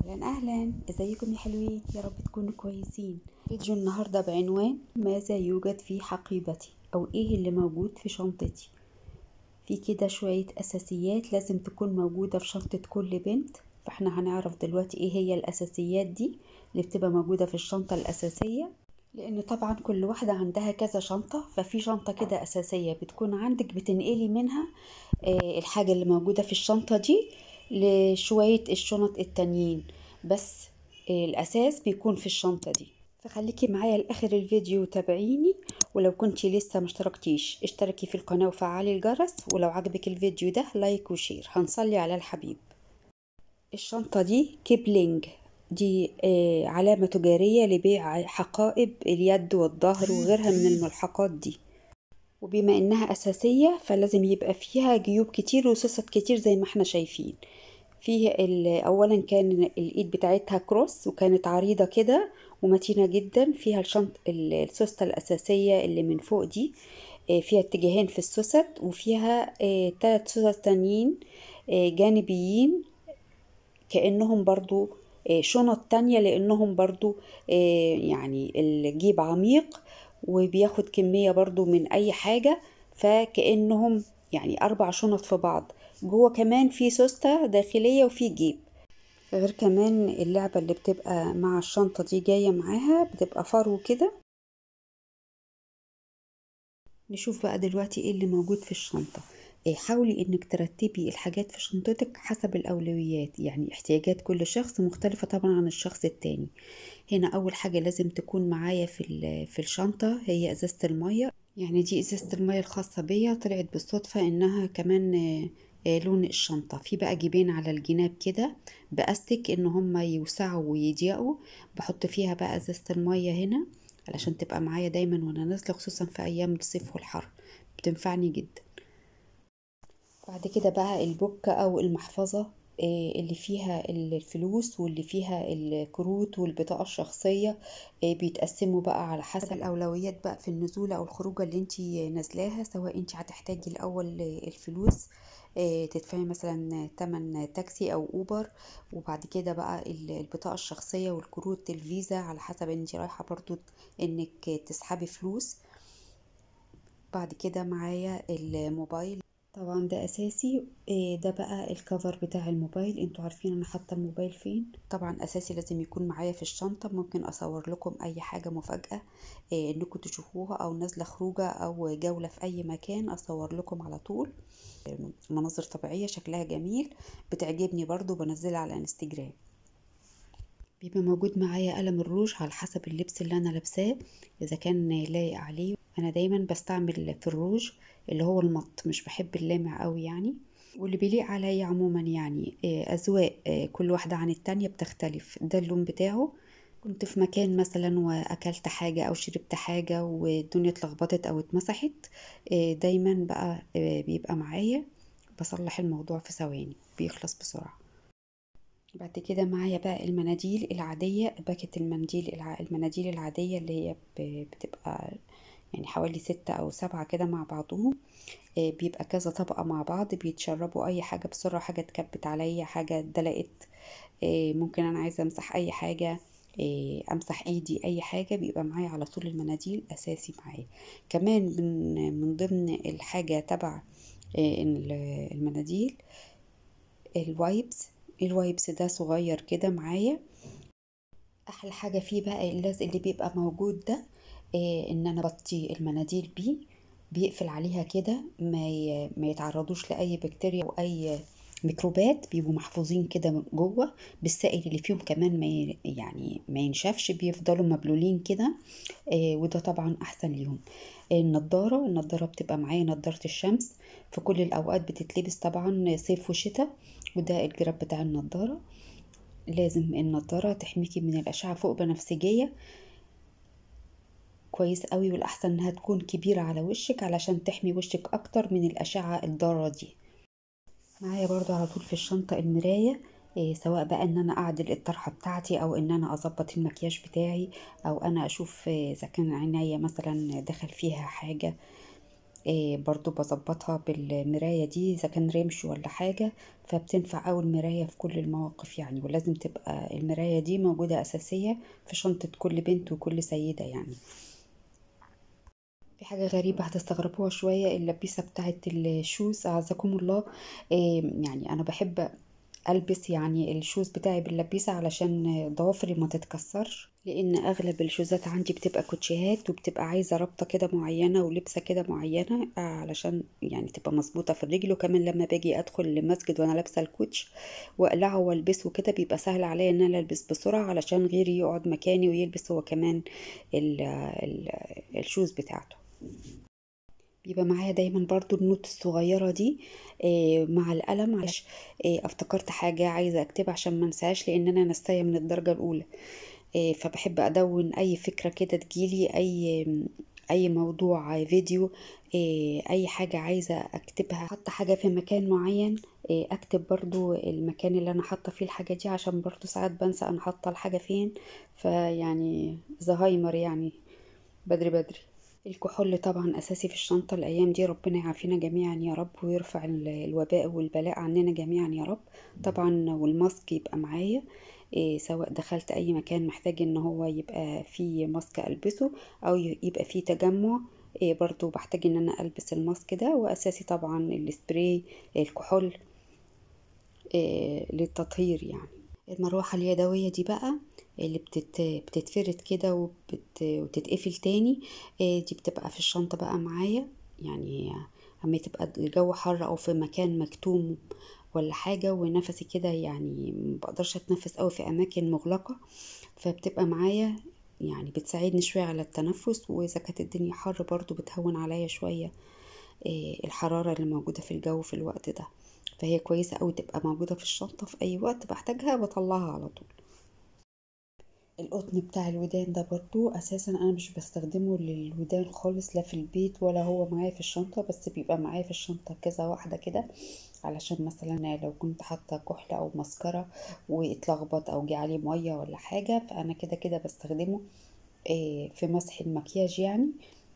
اهلا اهلا ازيكم يا حلوين يا رب تكونوا كويسين فيديو النهارده بعنوان ماذا يوجد في حقيبتي او ايه اللي موجود في شنطتي في كده شوية اساسيات لازم تكون موجودة في شنطة كل بنت فاحنا هنعرف دلوقتي ايه هي الاساسيات دي اللي بتبقى موجودة في الشنطة الاساسية لان طبعا كل واحدة عندها كذا شنطة ففي شنطة كده اساسية بتكون عندك بتنقلي منها آه، الحاجة اللي موجودة في الشنطة دي لشوية الشنط التانيين بس آه، الأساس بيكون في الشنطة دي فخليكي معايا لآخر الفيديو وتابعيني ولو كنتي لسه مشتركتيش اشتركي في القناة وفعلي الجرس ولو عجبك الفيديو ده لايك وشير هنصلي على الحبيب الشنطة دي كيبلينج دي آه، علامة تجارية لبيع حقائب اليد والظهر وغيرها من الملحقات دي وبما انها اساسية فلازم يبقى فيها جيوب كتير وسوست كتير زي ما احنا شايفين فيه ال- اولا كان الايد بتاعتها كروس وكانت عريضة كده ومتينة جدا فيها الشنط ال- السوستة الاساسية اللي من فوق دي آه، فيها اتجاهين في السوست وفيها آه، تلات سوست تانيين آه، جانبيين كأنهم برضو آه، شنط تانية لأنهم برضو آه، يعني الجيب عميق وبياخد كمية برضو من أي حاجة فكأنهم يعني أربع شنط في بعض جوه كمان في سوستة داخلية وفي جيب غير كمان اللعبة اللي بتبقى مع الشنطة دي جاية معاها بتبقى فرو كده نشوف بقى دلوقتي ايه اللي موجود في الشنطة إيه، حاولي انك ترتبي الحاجات في شنطتك حسب الاولويات يعني احتياجات كل شخص مختلفة طبعا عن الشخص التاني هنا اول حاجة لازم تكون معايا في ال- في الشنطة هي ازازة المية يعني دي ازازة المية الخاصة بيا طلعت بالصدفة انها كمان آه، آه، لون الشنطة في بقى جيبين على الجناب كده بأستك ان هما يوسعوا ويضيقوا بحط فيها بقى ازازة المية هنا علشان تبقى معايا دايما وانا نازلة خصوصا في ايام الصيف والحر بتنفعني جدا بعد كده بقى البوكة او المحفظة آه، اللي فيها الفلوس واللي فيها الكروت والبطاقة الشخصية آه، بيتقسموا بقى على حسب الأولويات بقى في النزول أو الخروجة اللي انتي نازلاها سواء انتي هتحتاجي الأول الفلوس آه، تدفعي مثلا تمن تاكسي أو أوبر وبعد كده بقى ال- البطاقة الشخصية والكروت الفيزا على حسب انتي رايحة برضو انك تسحبي فلوس بعد كده معايا الموبايل طبعا ده اساسي إيه ده بقى الكفر بتاع الموبايل انتوا عارفين انا حاطه الموبايل فين طبعا اساسي لازم يكون معايا في الشنطه ممكن اصور لكم اي حاجه مفاجاه إيه انكم تشوفوها او نازله خروجه او جوله في اي مكان اصور لكم على طول إيه، مناظر طبيعيه شكلها جميل بتعجبني برضو بنزلها على انستجرام بيبقى موجود معايا قلم الروج على حسب اللبس اللي انا لابساه اذا كان لايق عليه انا دايما بستعمل في الروج اللي هو المط مش بحب اللامع قوي يعني واللي بيليق عليا عموما يعني آه، اذواق آه، كل واحده عن التانية بتختلف ده اللون بتاعه كنت في مكان مثلا واكلت حاجه او شربت حاجه والدنيا اتلخبطت او اتمسحت آه، دايما بقى آه، بيبقى معايا بصلح الموضوع في ثواني بيخلص بسرعه بعد كده معايا بقى المناديل العادية باكت المنديل الع... المناديل العادية اللي هي ب... بتبقى يعني حوالي ستة أو سبعة كده مع بعضهم آه، بيبقى كذا طبقة مع بعض بيتشربوا أي حاجة بسرعة حاجة اتكبت عليا حاجة اتدلقت آه، ممكن أنا عايزة أمسح أي حاجة آه، أمسح إيدي أي حاجة بيبقى معايا على طول المناديل أساسي معايا كمان من من ضمن الحاجة تبع آه، ال- المناديل الوايبس الوايبس ده صغير كده معايا احلى حاجه فيه بقى اللزق اللي بيبقى موجود ده إيه ان انا بطي المناديل بيه بيقفل عليها كده ما ي- ما يتعرضوش لاي بكتيريا او اي ميكروبات بيبقوا محفوظين كده جوه بالسائل اللي فيهم كمان ما ي- يعني ما ينشفش بيفضلوا مبلولين كده إيه وده طبعا احسن ليهم النضاره النضاره بتبقى معايا نضاره الشمس في كل الاوقات بتتلبس طبعا صيف وشتاء وده الجراب بتاع النضاره لازم النضارة تحميكي من الأشعة فوق بنفسجية كويس قوي والأحسن إنها تكون كبيرة على وشك علشان تحمي وشك أكتر من الأشعة الضارة دي معايا برضو على طول في الشنطة المراية إيه سواء بقى ان انا اعدل الطرحة بتاعتي او ان انا اظبط المكياج بتاعي او انا اشوف إيه، اذا كان عينيا مثلا دخل فيها حاجة إيه برضو بظبطها بالمراية دي اذا كان رمش ولا حاجة فبتنفع اوي المراية في كل المواقف يعني ولازم تبقى المراية دي موجودة اساسية في شنطة كل بنت وكل سيدة يعني في حاجة غريبة هتستغربوها شوية اللبيسة بتاعت الشوز أعزكم الله إيه يعني أنا بحب ألبس يعني الشوز بتاعي باللبيسة علشان ضوافري ما تتكسرش لأن أغلب الشوزات عندي بتبقى كوتشيهات وبتبقى عايزة ربطة كده معينة ولبسة كده معينة علشان يعني تبقى مظبوطة في الرجل وكمان لما باجي أدخل المسجد وأنا لابسة الكوتش وأقلعه وألبسه كده بيبقى سهل عليا إن أنا ألبس بسرعة علشان غيري يقعد مكاني ويلبس هو كمان ال ال الشوز بتاعته بيبقى معايا دايما برضو النوت الصغيرة دي آه، مع القلم عش آه، افتكرت حاجة عايزة اكتبها عشان ما انساهاش لان انا نساية من الدرجة الاولى آه، فبحب ادون اي فكرة كده تجيلي اي اي موضوع فيديو اي حاجة عايزة اكتبها حتى حاجة في مكان معين اكتب برضو المكان اللي انا حاطة فيه الحاجة دي عشان برضو ساعات بنسى انا حاطة الحاجة فين فيعني زهايمر يعني بدري بدري الكحول طبعا اساسي في الشنطة الايام دي ربنا يعافينا جميعا يا رب ويرفع الوباء والبلاء عننا جميعا يا رب طبعا والماسك يبقى معايا إيه سواء دخلت اي مكان محتاج ان هو يبقى فيه ماسك البسه او يبقى فيه تجمع إيه برضو بحتاج ان انا البس الماسك ده واساسي طبعا السبراي الكحول إيه للتطهير يعني المروحة اليدوية دي بقى اللي بتت... بتتفرد كده وبت... وتتقفل تاني دي بتبقى في الشنطة بقى معايا يعني اما تبقى الجو حر او في مكان مكتوم ولا حاجة ونفسي كده يعني مبقدرش اتنفس اوي في اماكن مغلقة فبتبقى معايا يعني بتساعدني شوية على التنفس واذا كانت الدنيا حر برضو بتهون عليا شوية الحرارة اللي موجودة في الجو في الوقت ده فهي كويسة اوي تبقى موجودة في الشنطة في اي وقت بحتاجها بطلعها على طول القطن بتاع الودان ده برضو اساسا انا مش بستخدمه للودان خالص لا في البيت ولا هو معايا في الشنطة بس بيبقى معايا في الشنطة كذا واحدة كده علشان مثلا لو كنت حاطة كحلة او مسكرة واتلخبط او جه عليه مية ولا حاجة فانا كده كده بستخدمه في مسح المكياج يعني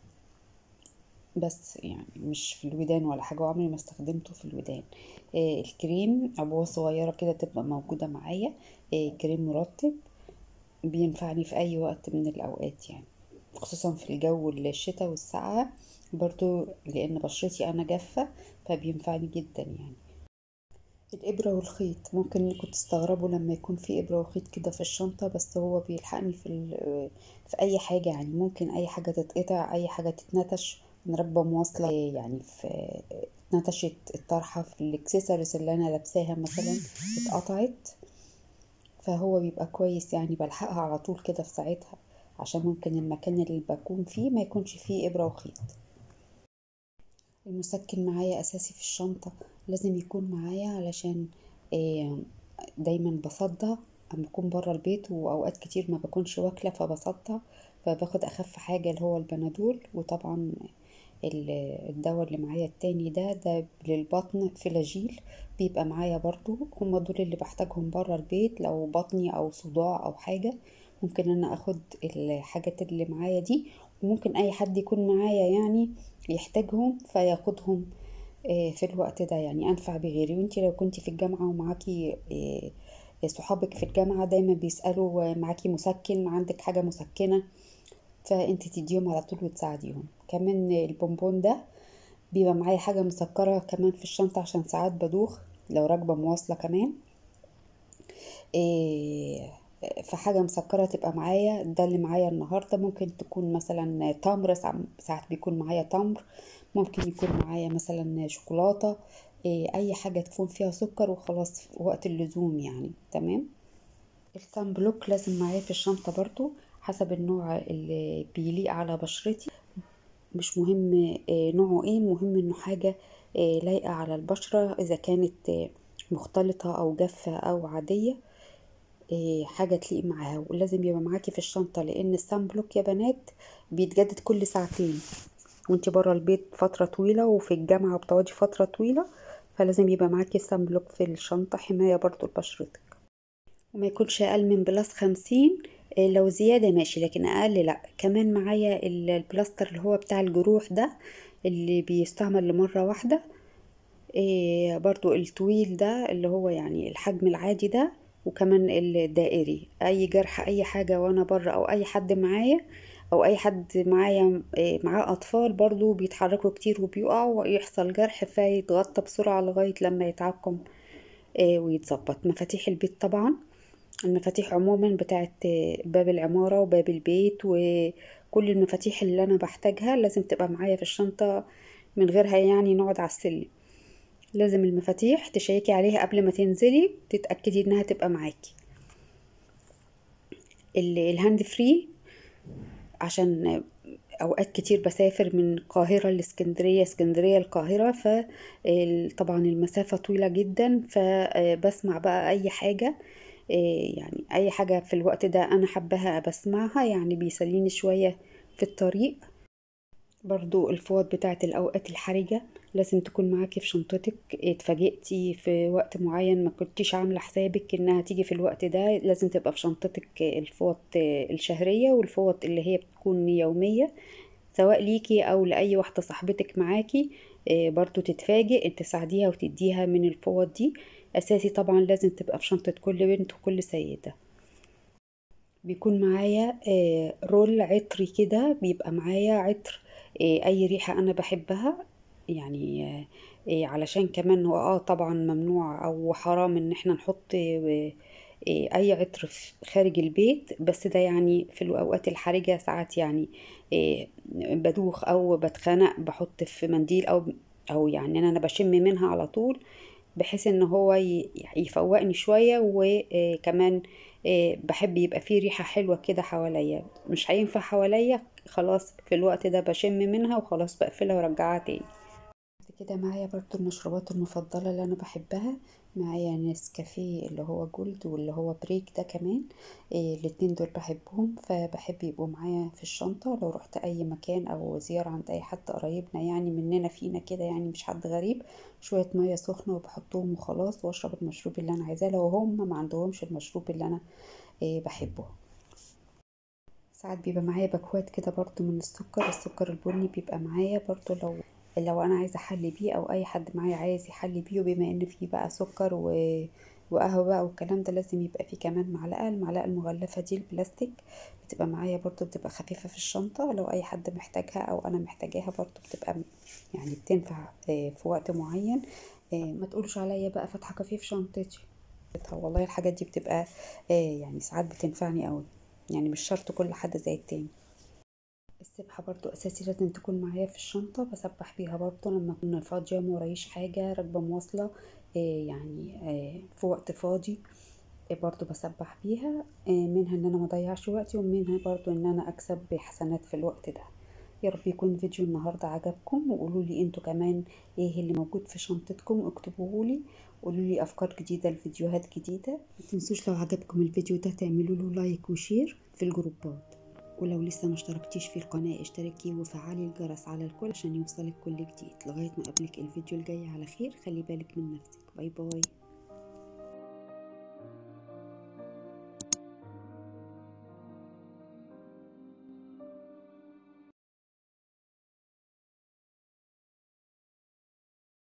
بس يعني مش في الودان ولا حاجة وعمري ما استخدمته في الودان الكريم عبوة صغيرة كده تبقى موجودة معايا كريم مرطب بينفعني في اي وقت من الاوقات يعني خصوصا في الجو الشتاء والسقعة برضو لان بشرتي انا جافة فبينفعني جدا يعني الابرة والخيط ممكن انكم تستغربوا لما يكون في ابرة وخيط كده في الشنطة بس هو بيلحقني في, في اي حاجة يعني ممكن اي حاجة تتقطع اي حاجة تتنتش انا راكبة مواصلة يعني في اتنتشت الطرحة في الاكسسوارز اللي انا لابساها مثلا اتقطعت فهو بيبقى كويس يعني بلحقها على طول كده في ساعتها عشان ممكن المكان اللي بكون فيه ما يكونش فيه ابرة وخيط المسكن معايا اساسي في الشنطة لازم يكون معايا علشان دايما بصدع اما اكون برا البيت واوقات كتير ما بكونش واكلة فبصدع فباخد اخف حاجة اللي هو البنادول وطبعا الدواء اللي معايا التاني ده ده للبطن فلاجيل بيبقى معايا برضو هما دول اللي بحتاجهم برا البيت لو بطني او صداع او حاجة ممكن انا اخد الحاجات اللي معايا دي وممكن اي حد يكون معايا يعني يحتاجهم فياخدهم في الوقت ده يعني انفع بغيري وانتي لو كنتي في الجامعة ومعاكي صحابك في الجامعة دايما بيسألوا معاكي مسكن عندك حاجة مسكنة فانت تديهم على طول وتساعديهم كمان البونبون ده بيبقى معايا حاجة مسكرة كمان في الشنطة عشان ساعات بدوخ لو راكبة مواصلة كمان إيه فحاجة مسكرة تبقى معايا ده اللي معايا النهاردة ممكن تكون مثلا تمر ساعات بيكون معايا تمر ممكن يكون معايا مثلا شوكولاتة إيه اي حاجة تكون فيها سكر وخلاص وقت اللزوم يعني تمام السان بلوك لازم معايا في الشنطة برضو حسب النوع اللي بيليق على بشرتي مش مهم نوعه ايه المهم انه حاجة لايقة على البشرة اذا كانت مختلطة او جافة او عادية حاجة تليق معاها ولازم يبقى معاكي في الشنطة لان السان بلوك يا بنات بيتجدد كل ساعتين وانت برا البيت فترة طويلة وفي الجامعة بتقعدي فترة طويلة فلازم يبقى معاكي السان بلوك في الشنطة حماية برضو لبشرتك وما يكونش اقل من بلس خمسين لو زيادة ماشي لكن أقل لأ كمان معايا البلاستر اللي هو بتاع الجروح ده اللي بيستعمل لمرة واحدة إيه برضو الطويل ده اللي هو يعني الحجم العادي ده وكمان الدائري اي جرح اي حاجة وانا بره او اي حد معايا او اي حد معايا إيه معاه اطفال برضو بيتحركوا كتير وبيقعوا ويحصل جرح فيتغطى بسرعة لغاية لما يتعقم إيه ويتظبط مفاتيح البيت طبعا المفاتيح عموما بتاعت باب العمارة وباب البيت وكل المفاتيح اللي انا بحتاجها لازم تبقى معايا في الشنطة من غيرها يعني نقعد على السلم لازم المفاتيح تشيكي عليها قبل ما تنزلي تتأكدي انها تبقى معاكي الهاند فري عشان اوقات كتير بسافر من القاهرة لاسكندرية اسكندرية القاهرة فطبعا المسافة طويلة جدا فبسمع بقى اي حاجة يعني اي حاجة في الوقت ده انا حباها بسمعها يعني بيسليني شوية في الطريق برضو الفوط بتاعت الأوقات الحرجة لازم تكون معاكي في شنطتك اتفاجئتي في وقت معين ما كنتيش عاملة حسابك انها تيجي في الوقت ده لازم تبقى في شنطتك الفوط الشهرية والفوط اللي هي بتكون يومية سواء ليكي او لأي واحدة صاحبتك معاكي برضو تتفاجئ تساعديها وتديها من الفوط دي اساسي طبعا لازم تبقى في شنطة كل بنت وكل سيدة بيكون معايا رول عطري كده بيبقى معايا عطر اي ريحة انا بحبها يعني علشان كمان هو اه طبعا ممنوع او حرام ان احنا نحط اي عطر خارج البيت بس ده يعني في الاوقات الحرجة ساعات يعني بدوخ او بتخنق بحط في منديل او او يعني انا بشم منها على طول بحيث ان هو يفوقني شوية وكمان بحب يبقى فيه ريحة حلوة كده حواليا مش هينفع حواليا خلاص في الوقت ده بشم منها وخلاص بقفلها وارجعها تاني كده معايا برضو المشروبات المفضلة اللي انا بحبها معايا نسكافيه اللي هو جولد واللي هو بريك ده كمان إيه الاتنين دول بحبهم فبحب يبقوا معايا في الشنطة لو رحت اي مكان او زيارة عند اي حد قريبنا يعني مننا فينا كده يعني مش حد غريب شوية مية سخنة وبحطهم وخلاص واشرب المشروب اللي انا عايزاه لو هم ما عندهمش المشروب اللي انا إيه بحبه ساعات بيبقى معايا باكوات كده برضو من السكر السكر البني بيبقى معايا برضو لو لو انا عايزه احلي بيه او اي حد معايا عايز يحلي بيه وبما ان فيه بقى سكر و... وقهوه بقى والكلام ده لازم يبقى فيه كمان معلقه المعلقه المغلفه دي البلاستيك بتبقى معايا برضو بتبقى خفيفه في الشنطه لو اي حد محتاجها او انا محتاجاها برضو بتبقى يعني بتنفع في وقت معين ما تقولش عليا بقى فاتحه كافيه في شنطتي والله الحاجات دي بتبقى يعني ساعات بتنفعني قوي يعني مش شرط كل حد زي التاني السبحة برضو أساسي لازم تكون معايا في الشنطة بسبح بيها برضو لما أكون فاضية مورايش حاجة راكبة مواصلة يعني في وقت فاضي برضو بسبح بيها منها ان انا مضيعش وقتي ومنها برضو ان انا اكسب حسنات في الوقت ده يا رب يكون فيديو النهاردة عجبكم وقولوا لي انتوا كمان ايه اللي موجود في شنطتكم اكتبوه لي قولوا لي افكار جديدة لفيديوهات جديدة متنسوش لو عجبكم الفيديو ده تعملوا له لايك وشير في الجروبات ولو لسه ما اشتركتيش في القناة اشتركي وفعلي الجرس على الكل عشان يوصلك كل جديد لغاية ما اقابلك الفيديو الجاي على خير خلي بالك من نفسك باي باي